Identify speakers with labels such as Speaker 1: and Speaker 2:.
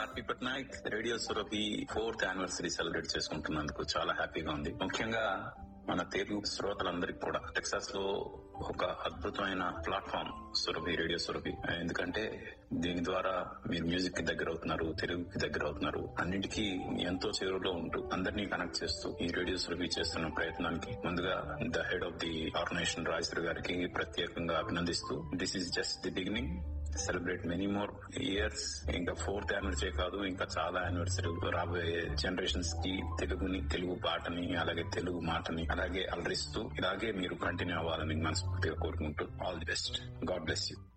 Speaker 1: ఆర్పి Patnaik radio Surabhi fourth anniversary celebrate చేసుకుంటున్నందుకు చాలా హ్యాపీగా ఉంది ముఖ్యంగా మన తెలుగు శ్రోతలందరికీ కూడా టెక్సాస్ లో ఒక అద్భుతమైన ప్లాట్ఫామ్ సురభి రేడియో సురభి ఎందుకంటే దీని ద్వారా మీరు మ్యూజిక్ కి దగ్గర అవుతున్నారు తెలుగుకి దగ్గర అవుతున్నారు అన్నిటికీ ఎంతో చేరువలో ఉంటూ అందరినీ కనెక్ట్ చేస్తూ ఈ రేడియో సురభి చేస్తున్న ప్రయత్నానికి ముందుగా the head of the organisation Rajeshwar garu ప్రత్యేకంగా అభినందిస్తూ this is just the beginning celebrate many more years ఇంకా ఫోర్త్ యానివర్సరీ కాదు ఇంకా చాలా యానివర్సరీ రాబోయే జనరేషన్స్ కి తెలుగుని తెలుగు పాటని అలాగే తెలుగు మాటని అలాగే అలరిస్తూ ఇలాగే మీరు కంటిన్యూ అవ్వాలని మనస్ఫూర్తిగా కోరుకుంటూ all the best God bless you